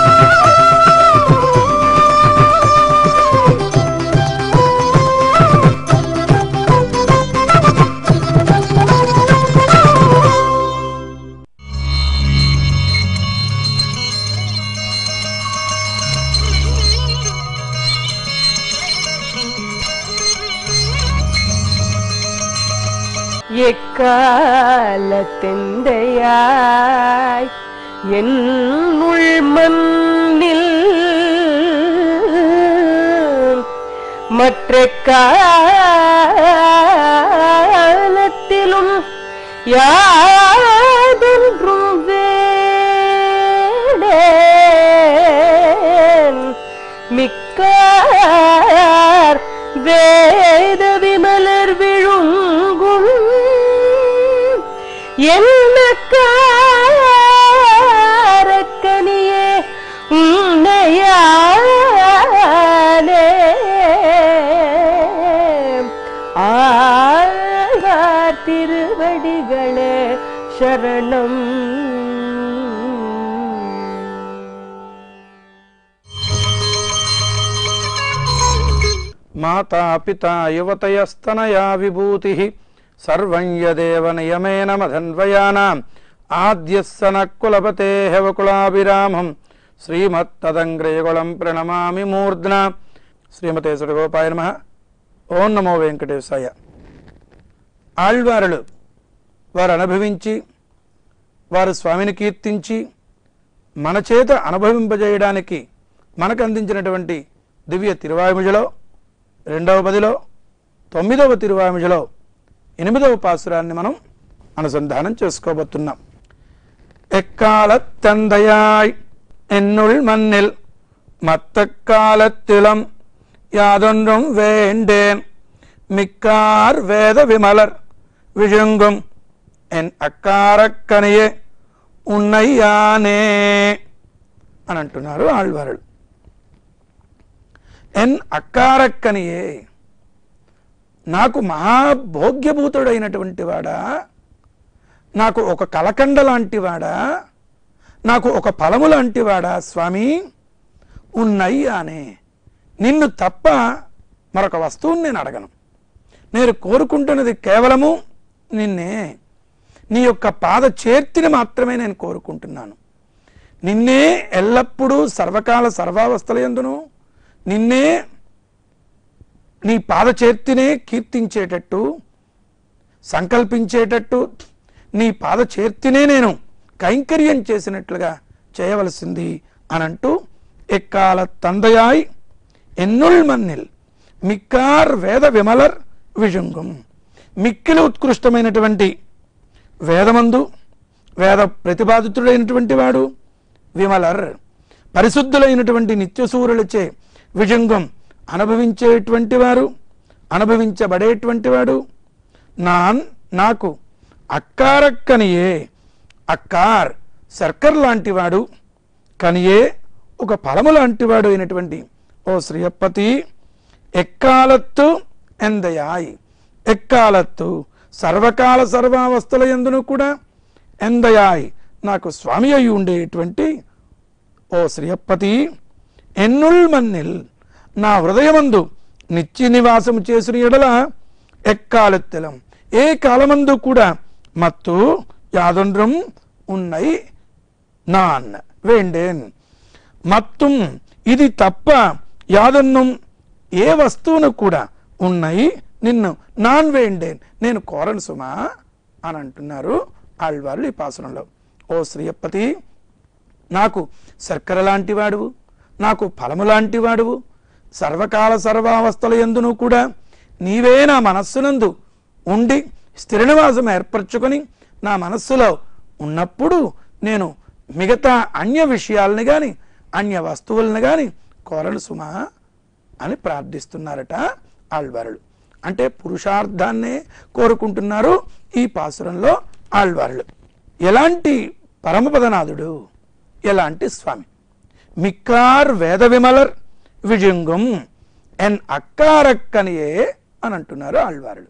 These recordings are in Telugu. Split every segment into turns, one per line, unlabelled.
எக்காலத்தெந்தையாய் என்னுள் மண்ணில் மற்ற காலத்திலும் யாதென்றும் வேடேன் மிக்கார் வேத விமலர் விழுங்கும் என்ன காரக்கனியே உன்னையாலே ஆழ்வார் திருவடிகளே சரணம்
మాతా పిత యువతయస్తనయా విభూతి సర్వం యదేవ నియమేన మధన్వయానాం ఆద్యస్సన కులపతే హవకులాభిరామం శ్రీమత్తదంగ్రయగుళం ప్రణమామి మూర్ధ్న శ్రీమతే సుడగోపాయ నమ ఓం నమో వెంకటేశాయ ఆళ్వారులు వారు అనుభవించి వారు స్వామిని కీర్తించి మన చేత అనుభవింపజేయడానికి మనకు అందించినటువంటి దివ్య తిరువాయుముజలో రెండవ పదిలో తొమ్మిదవ తిరువాయుముజలో ఎనిమిదవ పాసురాన్ని మనం అనుసంధానం చేసుకోబోతున్నాం எக்காலத்தந்தையாய் என்னுள் மண்ணில் மத்த காலத்திலும் யாதொன்றும் வேண்டேன் மிக்கார் வேத விமலர் விழுங்கும் என் అక్కారక్కనియే ఉన్నయ్యానే అని అంటున్నారు ఆళ్వారులు ఎన్ అక్కారక్కనియే నాకు మహాభోగ్యభూతుడైనటువంటి వాడా నాకు ఒక కలకండ లాంటి వాడా నాకు ఒక ఫలము లాంటి వాడా స్వామి ఉన్నయ్యానే నిన్ను తప్ప మరొక వస్తువుని నేను అడగను నేను కోరుకుంటున్నది కేవలము నిన్నే నీ యొక్క పాద చేర్తిని మాత్రమే నేను కోరుకుంటున్నాను నిన్నే ఎల్లప్పుడూ సర్వకాల సర్వావస్థల ఎందును నిన్నే నీ పాద చేర్తినే కీర్తించేటట్టు సంకల్పించేటట్టు నీ పాద చేర్తినే నేను కైంకర్యం చేసినట్లుగా చేయవలసింది అనంటూ ఎక్కాల తందయాయ్ ఎన్నుల్ మన్నిల్ మిక్కార్ వేద విమలర్ విజుంగం మిక్కిలి ఉత్కృష్టమైనటువంటి వేదమందు వేద ప్రతిపాదితుడైనటువంటి వాడు విమలర్ పరిశుద్ధులైనటువంటి నిత్యసూరులచే విజంగం అనుభవించేటువంటి వారు అనుభవించబడేటువంటి వాడు నాన్ నాకు అక్కారక్కనియే అక్కార్ సర్కర్ లాంటివాడు కనియే ఒక ఫలము లాంటివాడు అయినటువంటి ఓ శ్రీయప్పతి ఎక్కాలత్తు ఎందయాయ్ ఎక్కాలత్తు సర్వకాల సర్వావస్థల ఎందును కూడా ఎందయాయ్ నాకు స్వామి అయి ఉండేటువంటి ఓ శ్రీయప్పతి ఎన్నుల్ మన్నిల్ నా హృదయమందు నిత్య నివాసము చేసిన ఎడల ఎక్కాలెత్తెలం ఏ కాలమందు కూడా మత్తు యాదొండ్రం ఉన్నై నాన్ వేండేన్ మత్తుం ఇది తప్ప యాదొన్నం ఏ వస్తువును కూడా ఉన్నాయి నిన్ను నాన్ వేండేన్ నేను కోరను సుమా అని అంటున్నారు ఆళ్వార్లు ఈ పాసనంలో ఓ శ్రీయప్పతి నాకు శర్కర లాంటి వాడువు నాకు ఫలము లాంటి వాడువు సర్వకాల సర్వావస్థల ఎందును కూడా నీవే నా మనస్సునందు ఉండి స్థిర నివాసం ఏర్పరచుకొని నా మనస్సులో ఉన్నప్పుడు నేను మిగతా అన్య విషయాలని కానీ అన్య వస్తువులను కానీ కోరను సుమా అని ప్రార్థిస్తున్నారట ఆళ్వారులు అంటే పురుషార్థాన్నే కోరుకుంటున్నారు ఈ పాసురంలో ఆళ్వారులు ఎలాంటి పరమపదనాథుడు ఎలాంటి స్వామి మిక్కార్ వేద విమలర్ విజంగం ఎన్ అక్కారక్కనియే అని అంటున్నారు ఆళ్వారులు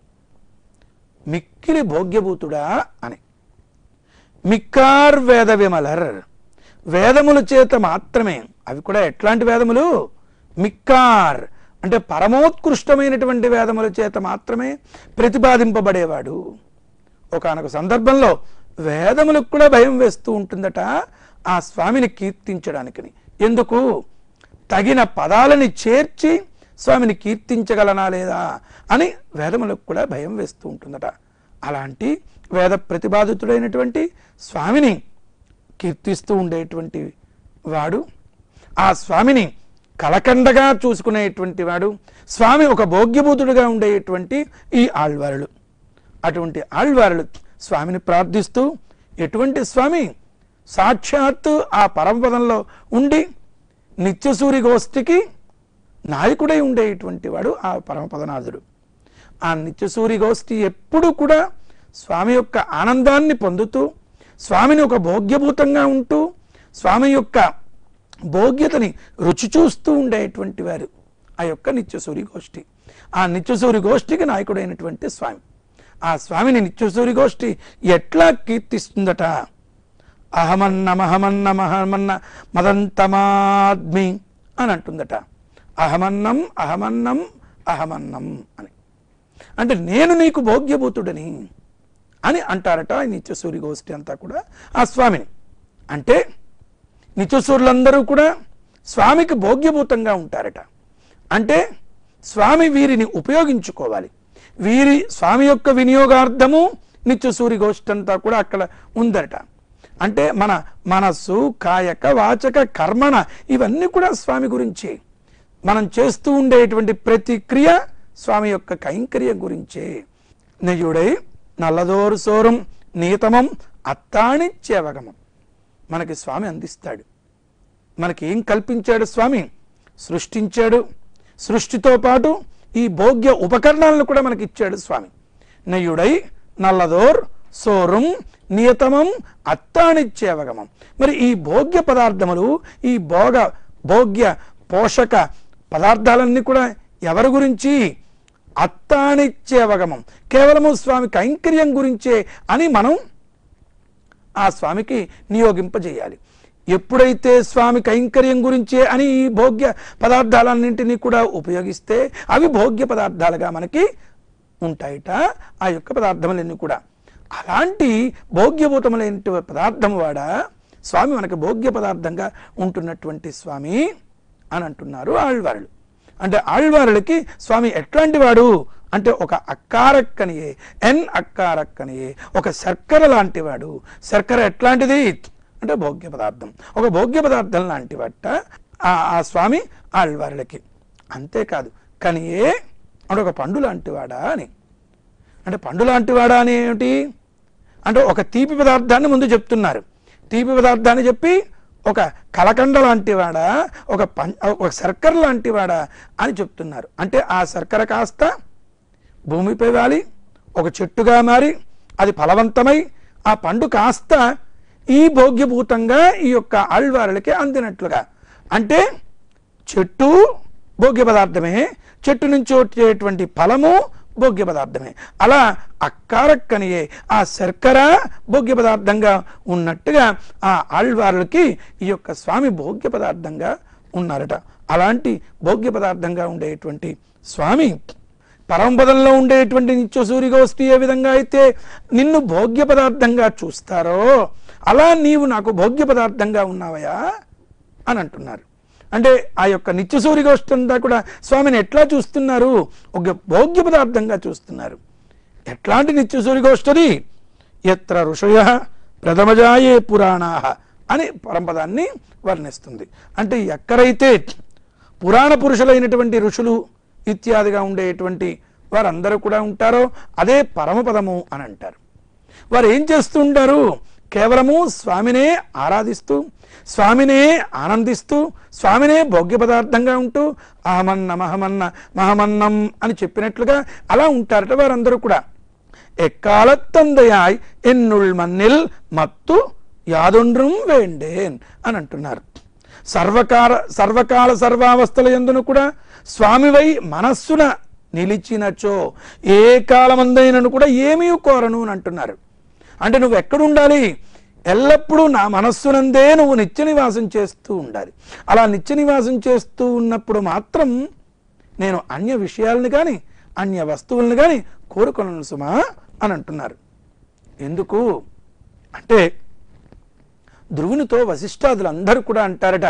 మిక్కిలి భోగ్యభూతుడా అని మిక్కార్ వేద విమలర్ వేదముల చేత మాత్రమే అవి కూడా ఎట్లాంటి వేదములు మిక్కార్ అంటే పరమోత్కృష్టమైనటువంటి వేదముల చేత మాత్రమే ప్రతిపాదింపబడేవాడు ఒకానొక సందర్భంలో వేదములకు కూడా భయం వేస్తూ ఉంటుందట ఆ స్వామిని కీర్తించడానికని ఎందుకు తగిన పదాలని చేర్చి స్వామిని కీర్తించగలనా లేదా అని వేదములకు కూడా భయం వేస్తూ ఉంటుందట అలాంటి వేద ప్రతిపాదితుడైనటువంటి స్వామిని కీర్తిస్తూ ఉండేటువంటి వాడు ఆ స్వామిని కలకండగా చూసుకునేటువంటి వాడు స్వామి ఒక భోగ్యభూతుడుగా ఉండేటువంటి ఈ ఆళ్వారులు అటువంటి ఆళ్వారులు స్వామిని ప్రార్థిస్తూ ఎటువంటి స్వామి సాక్షాత్తు ఆ పరమపదంలో ఉండి నిత్యసూరి గోష్ఠికి నాయకుడై ఉండేటువంటి వాడు ఆ పరమపదనాథుడు ఆ నిత్యసూరి గోష్ఠి ఎప్పుడు కూడా స్వామి యొక్క ఆనందాన్ని పొందుతూ స్వామిని ఒక భోగ్యభూతంగా ఉంటూ స్వామి యొక్క భోగ్యతని రుచి చూస్తూ ఉండేటువంటి వారు ఆ యొక్క నిత్యసూరి గోష్ఠి ఆ నిత్యసూరి గోష్ఠికి నాయకుడైనటువంటి స్వామి ఆ స్వామిని నిత్యసూరి గోష్ఠి ఎట్లా కీర్తిస్తుందట అహమన్న మహమన్న మహమన్న మదంతమాద్మి అని అంటుందట అహమన్నం అహమన్నం అహమన్నం అని అంటే నేను నీకు భోగ్యభూతుడని అని అంటారట ఈ నిత్యసూరి గోష్ఠి అంతా కూడా ఆ స్వామిని అంటే నిత్యసూరులందరూ కూడా స్వామికి భోగ్యభూతంగా ఉంటారట అంటే స్వామి వీరిని ఉపయోగించుకోవాలి వీరి స్వామి యొక్క వినియోగార్థము నిత్యసూరి గోష్ఠి అంతా కూడా అక్కడ ఉందట అంటే మన మనస్సు కాయక వాచక కర్మణ ఇవన్నీ కూడా స్వామి గురించి మనం చేస్తూ ఉండేటువంటి ప్రతి క్రియ స్వామి యొక్క కైంకర్యం గురించే నెయ్యుడై నల్లదోరు సోరం నీతమం అత్తాణిత్యవగమం మనకి స్వామి అందిస్తాడు మనకి ఏం కల్పించాడు స్వామి సృష్టించాడు సృష్టితో పాటు ఈ భోగ్య ఉపకరణాలను కూడా మనకి ఇచ్చాడు స్వామి నెయ్యుడై నల్లదోర్ సోరం నియతమం అత్తాణిత్యవగమం మరి ఈ భోగ్య పదార్థములు ఈ భోగ భోగ్య పోషక పదార్థాలన్నీ కూడా ఎవరి గురించి అత్తాణిత్యవగమం కేవలము స్వామి కైంకర్యం గురించే అని మనం ఆ స్వామికి నియోగింపజేయాలి ఎప్పుడైతే స్వామి కైంకర్యం గురించే అని ఈ భోగ్య పదార్థాలన్నింటినీ కూడా ఉపయోగిస్తే అవి భోగ్య పదార్థాలుగా మనకి ఉంటాయిట ఆ యొక్క పదార్థములన్నీ కూడా అలాంటి భోగ్యభూతములైన పదార్థం వాడ స్వామి మనకి భోగ్య పదార్థంగా ఉంటున్నటువంటి స్వామి అని అంటున్నారు ఆళ్వారులు అంటే ఆళ్వారులకి స్వామి ఎట్లాంటి వాడు అంటే ఒక అక్కారక్కనియే ఎన్ అక్కారక్కనియే ఒక శర్కర లాంటి వాడు శర్కర ఎట్లాంటిది అంటే భోగ్య పదార్థం ఒక భోగ్య పదార్థం లాంటి వట్ట ఆ ఆ స్వామి ఆళ్వారులకి అంతేకాదు కనియే అంటే ఒక పండు లాంటివాడా అని అంటే పండు లాంటివాడా అని ఏమిటి అంటే ఒక తీపి పదార్థాన్ని ముందు చెప్తున్నారు తీపి పదార్థాన్ని చెప్పి ఒక కలకండ లాంటివాడా ఒక పం ఒక శర్కర లాంటివాడా అని చెప్తున్నారు అంటే ఆ శర్కర కాస్త భూమిపై వాలి ఒక చెట్టుగా మారి అది ఫలవంతమై ఆ పండు కాస్త ఈ భోగ్యభూతంగా ఈ యొక్క ఆళ్వారులకి అందినట్లుగా అంటే చెట్టు భోగ్య పదార్థమే చెట్టు నుంచి వచ్చేటువంటి ఫలము భోగ్య పదార్థమే అలా అక్కారక్కనియే ఆ శర్కర భోగ్య పదార్థంగా ఉన్నట్టుగా ఆ ఆళ్వారులకి ఈ యొక్క స్వామి భోగ్య పదార్థంగా ఉన్నారట అలాంటి భోగ్య పదార్థంగా ఉండేటువంటి స్వామి పరమపదంలో ఉండేటువంటి నిత్య సూర్యగోష్ఠి ఏ విధంగా అయితే నిన్ను భోగ్య పదార్థంగా చూస్తారో అలా నీవు నాకు భోగ్య పదార్థంగా ఉన్నావయా అని అంటున్నారు అంటే ఆ యొక్క నిత్య సూర్యగోష్ఠి అంతా కూడా స్వామిని ఎట్లా చూస్తున్నారు ఒక భోగ్య పదార్థంగా చూస్తున్నారు ఎట్లాంటి నిత్య సూర్యగోష్ఠది ఎత్ర ఋషయ ప్రథమజాయే పురాణా అని పరంపదాన్ని వర్ణిస్తుంది అంటే ఎక్కడైతే పురాణ పురుషులైనటువంటి ఋషులు ఇత్యాదిగా ఉండేటువంటి వారందరూ కూడా ఉంటారో అదే పరమపదము అని అంటారు వారు ఏం చేస్తూ ఉంటారు కేవలము స్వామినే ఆరాధిస్తూ స్వామినే ఆనందిస్తూ స్వామినే భోగ్య పదార్థంగా ఉంటూ అహమన్న మహమన్న మహమన్నం అని చెప్పినట్లుగా అలా ఉంటారట వారందరూ కూడా ఎక్కాలత్తందయాయ్ ఎన్నుల్ మన్నిల్ మత్తు యాదొండ్రం వేండేన్ అని అంటున్నారు సర్వకాల సర్వకాల సర్వావస్థల ఎందును కూడా స్వామివై మనస్సున నిలిచినచో ఏ కాలమందైనను కూడా ఏమీ కోరను అని అంటున్నారు అంటే నువ్వు ఎక్కడుండాలి ఎల్లప్పుడూ నా మనస్సునందే నువ్వు నిత్య నివాసం చేస్తూ ఉండాలి అలా నిత్య నివాసం చేస్తూ ఉన్నప్పుడు మాత్రం నేను అన్య విషయాలను కానీ అన్య వస్తువులను కానీ కోరుకొనను సుమా అని అంటున్నారు ఎందుకు అంటే ధ్రువునితో వశిష్ఠాదులు అందరూ కూడా అంటారట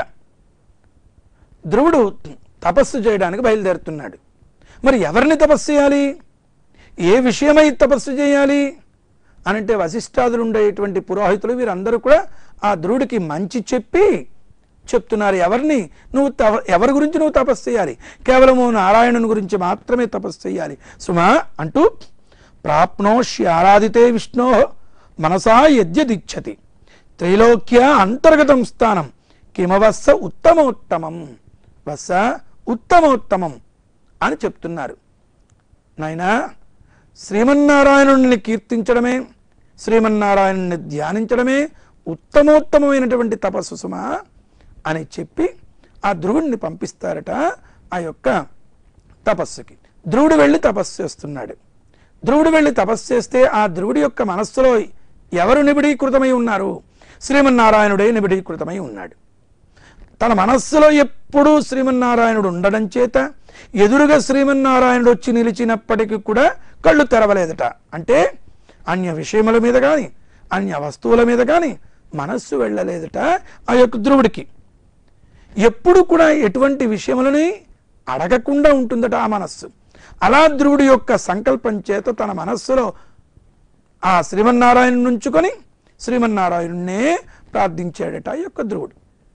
ధ్రువుడు తపస్సు చేయడానికి బయలుదేరుతున్నాడు మరి ఎవరిని తపస్సు చేయాలి ఏ విషయమై తపస్సు చేయాలి అనంటే వశిష్ఠాదులు ఉండేటువంటి పురోహితులు వీరందరూ కూడా ఆ ధ్రువుడికి మంచి చెప్పి చెప్తున్నారు ఎవరిని నువ్వు తవ ఎవరి గురించి నువ్వు తపస్సు చేయాలి కేవలము నారాయణుని గురించి మాత్రమే తపస్సు చేయాలి సుమా అంటూ ప్రాప్నోష్య ఆరాధితే విష్ణో మనసా యద్యదిచ్చతి త్రైలోక్య అంతర్గతం స్థానం కిమవస్స ఉత్తమోత్తమం వస్స ఉత్తమోత్తమం అని చెప్తున్నారు నాయనా శ్రీమన్నారాయణుని కీర్తించడమే శ్రీమన్నారాయణుని ధ్యానించడమే ఉత్తమోత్తమమైనటువంటి తపస్సు సుమా అని చెప్పి ఆ ధ్రువుడిని పంపిస్తారట ఆ యొక్క తపస్సుకి ధ్రువుడు వెళ్ళి తపస్సు చేస్తున్నాడు ధ్రువుడు వెళ్ళి తపస్సు చేస్తే ఆ ధ్రువుడి యొక్క మనస్సులో ఎవరు నిబిడీకృతమై ఉన్నారు శ్రీమన్నారాయణుడే నిబిడీకృతమై ఉన్నాడు తన మనస్సులో ఎప్పుడూ శ్రీమన్నారాయణుడు ఉండడం చేత ఎదురుగా శ్రీమన్నారాయణుడు వచ్చి నిలిచినప్పటికీ కూడా కళ్ళు తెరవలేదట అంటే అన్య విషయముల మీద కానీ అన్య వస్తువుల మీద కానీ మనస్సు వెళ్ళలేదట ఆ యొక్క ధ్రువుడికి ఎప్పుడు కూడా ఎటువంటి విషయములని అడగకుండా ఉంటుందట ఆ మనస్సు అలా ధ్రువుడి యొక్క సంకల్పం చేత తన మనస్సులో ఆ శ్రీమన్నారాయణ నుంచుకొని శ్రీమన్నారాయణున్నే ప్రార్థించాడట ఆ యొక్క ధ్రువుడు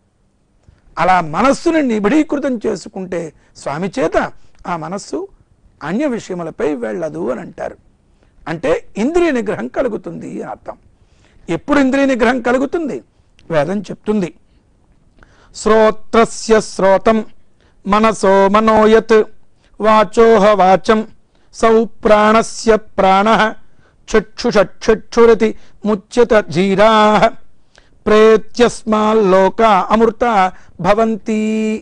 అలా మనస్సుని నిబిడీకృతం చేసుకుంటే స్వామి చేత ఆ మనస్సు అన్య విషయములపై వెళ్ళదు అని అంటారు అంటే ఇంద్రియ నిగ్రహం కలుగుతుంది అని అర్థం ఎప్పుడు ఇంద్రియ నిగ్రహం కలుగుతుంది వేదం చెప్తుంది శ్రోత్రస్య శ్రోతం మనసో మనోయత్ వాచోహ వాచం సౌ ప్రాణస్య ప్రాణ చక్షుషక్షురతి ముచ్యత ధీరా ప్రేత్యస్మాల్లోక అమృత భవంతి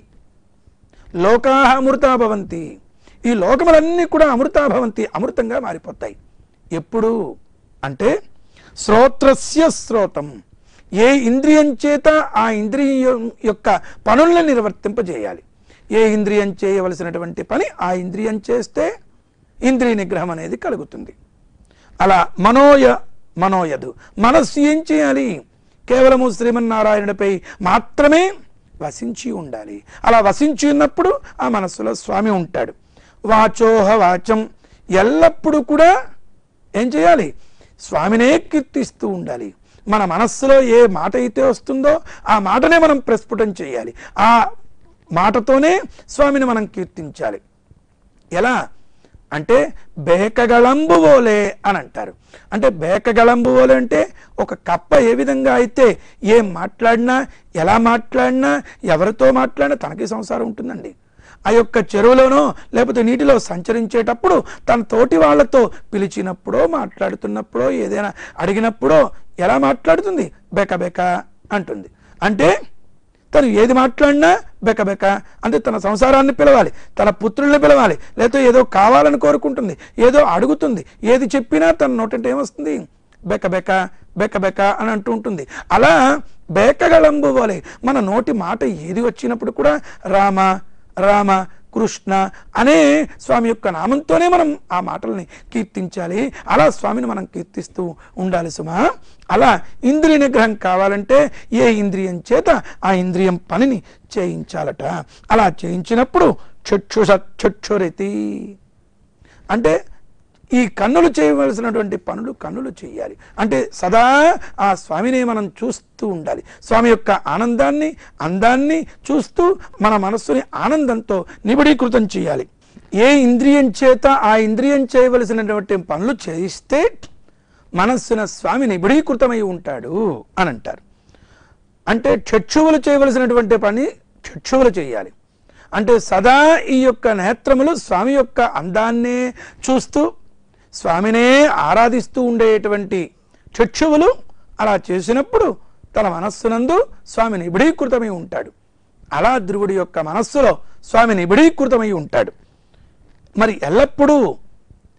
లోకా అమృత భవంతి ఈ లోకములన్నీ కూడా అమృత భవంతి అమృతంగా మారిపోతాయి ఎప్పుడు అంటే శ్రోత్రస్య శ్రోతం ఏ ఇంద్రియం చేత ఆ ఇంద్రియం యొక్క పనులను నిర్వర్తింపజేయాలి ఏ ఇంద్రియం చేయవలసినటువంటి పని ఆ ఇంద్రియం చేస్తే ఇంద్రియ నిగ్రహం అనేది కలుగుతుంది అలా మనోయ మనోయదు మనస్సు ఏం చేయాలి కేవలము శ్రీమన్నారాయణుడిపై మాత్రమే వసించి ఉండాలి అలా వసించి ఉన్నప్పుడు ఆ మనస్సులో స్వామి ఉంటాడు వాచోహ వాచం ఎల్లప్పుడూ కూడా ఏం చేయాలి స్వామినే కీర్తిస్తూ ఉండాలి మన మనస్సులో ఏ మాట అయితే వస్తుందో ఆ మాటనే మనం ప్రస్ఫుటం చేయాలి ఆ మాటతోనే స్వామిని మనం కీర్తించాలి ఎలా అంటే బేకగళంబు ఓలే అని అంటారు అంటే బేకగళంబు ఓలే అంటే ఒక కప్ప ఏ విధంగా అయితే ఏం మాట్లాడినా ఎలా మాట్లాడినా ఎవరితో మాట్లాడినా తనకి సంసారం ఉంటుందండి ఆ యొక్క చెరువులోనో లేకపోతే నీటిలో సంచరించేటప్పుడు తన తోటి వాళ్ళతో పిలిచినప్పుడో మాట్లాడుతున్నప్పుడో ఏదైనా అడిగినప్పుడో ఎలా మాట్లాడుతుంది బెక బెక అంటుంది అంటే తను ఏది మాట్లాడినా బెక బెక అంటే తన సంసారాన్ని పిలవాలి తన పుత్రుల్ని పిలవాలి లేకపోతే ఏదో కావాలని కోరుకుంటుంది ఏదో అడుగుతుంది ఏది చెప్పినా తన నోటంటే ఏమొస్తుంది బెక బెక బెక బెక అని అంటూ ఉంటుంది అలా బేకగళంబు వలె మన నోటి మాట ఏది వచ్చినప్పుడు కూడా రామ రామ కృష్ణ అనే స్వామి యొక్క నామంతోనే మనం ఆ మాటల్ని కీర్తించాలి అలా స్వామిని మనం కీర్తిస్తూ ఉండాలి సుమా అలా ఇంద్రియ నిగ్రహం కావాలంటే ఏ ఇంద్రియం చేత ఆ ఇంద్రియం పనిని చేయించాలట అలా చేయించినప్పుడు చక్షుష చక్షురితి అంటే ఈ కన్నులు చేయవలసినటువంటి పనులు కన్నులు చేయాలి అంటే సదా ఆ స్వామిని మనం చూస్తూ ఉండాలి స్వామి యొక్క ఆనందాన్ని అందాన్ని చూస్తూ మన మనస్సుని ఆనందంతో నిబిడీకృతం చేయాలి ఏ ఇంద్రియం చేత ఆ ఇంద్రియం చేయవలసినటువంటి పనులు చేయిస్తే మనస్సున స్వామి నిబిడీకృతమై ఉంటాడు అని అంటారు అంటే చక్షువులు చేయవలసినటువంటి పని చక్షువులు చేయాలి అంటే సదా ఈ యొక్క నేత్రములు స్వామి యొక్క అందాన్నే చూస్తూ స్వామినే ఆరాధిస్తూ ఉండేటువంటి చక్షువులు అలా చేసినప్పుడు తన మనస్సునందు స్వామి నిబిడీకృతమై ఉంటాడు అలా ధ్రువుడి యొక్క మనస్సులో స్వామి నిబిడీకృతమై ఉంటాడు మరి ఎల్లప్పుడూ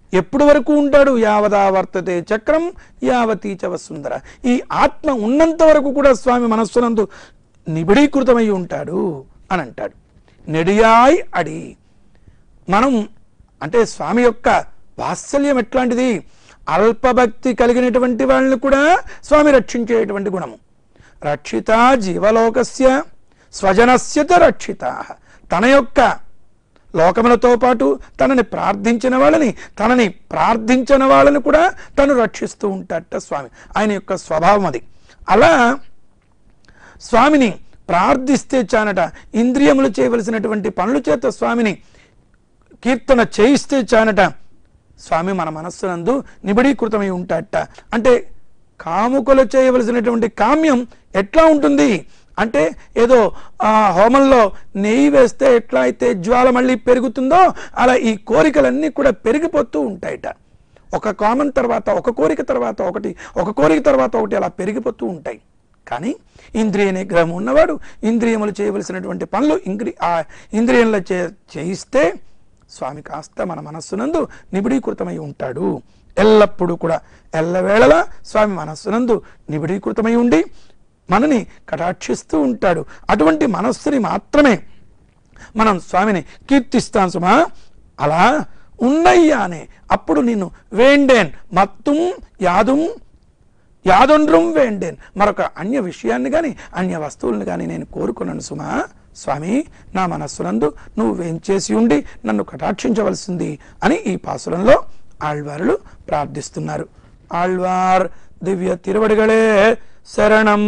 ఎప్పుడు వరకు ఉంటాడు యావదా వర్తతే చక్రం యావతీ చ వసుందర ఈ ఆత్మ ఉన్నంత వరకు కూడా స్వామి మనస్సునందు నిబిడీకృతమై ఉంటాడు అని అంటాడు నెడియాయ్ అడి మనం అంటే స్వామి యొక్క వాత్సల్యం ఎట్లాంటిది అల్పభక్తి కలిగినటువంటి వాళ్ళని కూడా స్వామి రక్షించేటువంటి గుణము రక్షిత జీవలోకస్య స్వజనస్య చ రక్షిత తన యొక్క లోకములతో పాటు తనని ప్రార్థించిన వాళ్ళని తనని ప్రార్థించిన వాళ్ళని కూడా తను రక్షిస్తూ ఉంటాడట స్వామి ఆయన యొక్క స్వభావం అది అలా స్వామిని ప్రార్థిస్తే చానట ఇంద్రియములు చేయవలసినటువంటి పనుల చేత స్వామిని కీర్తన చేయిస్తే చానట స్వామి మన మనస్సునందు నిబిడీకృతమై ఉంటాడట అంటే కాముకలు చేయవలసినటువంటి కామ్యం ఎట్లా ఉంటుంది అంటే ఏదో ఆ హోమంలో నెయ్యి వేస్తే ఎట్లా అయితే జ్వాల మళ్ళీ పెరుగుతుందో అలా ఈ కోరికలన్నీ కూడా పెరిగిపోతూ ఉంటాయట ఒక కామన్ తర్వాత ఒక కోరిక తర్వాత ఒకటి ఒక కోరిక తర్వాత ఒకటి అలా పెరిగిపోతూ ఉంటాయి కానీ ఇంద్రియ నిగ్రహం ఉన్నవాడు ఇంద్రియములు చేయవలసినటువంటి పనులు ఇంద్రి ఆ ఇంద్రియంలో చే చేయిస్తే స్వామి కాస్త మన మనస్సునందు నిబిడీకృతమై ఉంటాడు ఎల్లప్పుడూ కూడా ఎల్లవేళలా స్వామి మనస్సునందు నిబిడీకృతమై ఉండి మనని కటాక్షిస్తూ ఉంటాడు అటువంటి మనస్సుని మాత్రమే మనం స్వామిని కీర్తిస్తాం సుమా అలా ఉన్నయ్యానే అప్పుడు నిన్ను వేండేన్ మత్తుం యాదుం యాదొండ్రం వేండేన్ మరొక అన్య విషయాన్ని కానీ అన్య వస్తువుల్ని కానీ నేను కోరుకున్నాను సుమా స్వామి నా మనస్సునందు నువ్వు వేంచేసి ఉండి నన్ను కటాక్షించవలసింది అని ఈ పాసురంలో ఆళ్వారులు ప్రార్థిస్తున్నారు ఆళ్వార్ దివ్య తిరువడిగళే శరణం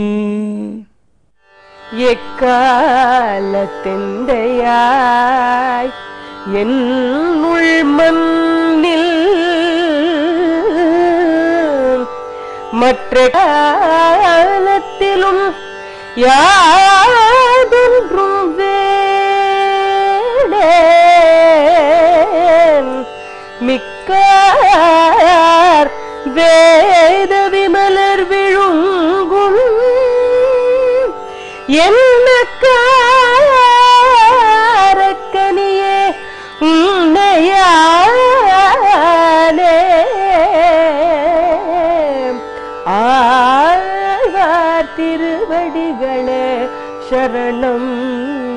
எக்காலத்தெந்தையாய் என்னுள் மண்ணில் மற்ற காலத்திலும் யாதொன்றும் வேடேன் மிக்கார் வேத விமலர் விழுங்கும் என்ன காரக்கனியே உன்னையானே ஆழ்வார் திருவடிகளே சரணம்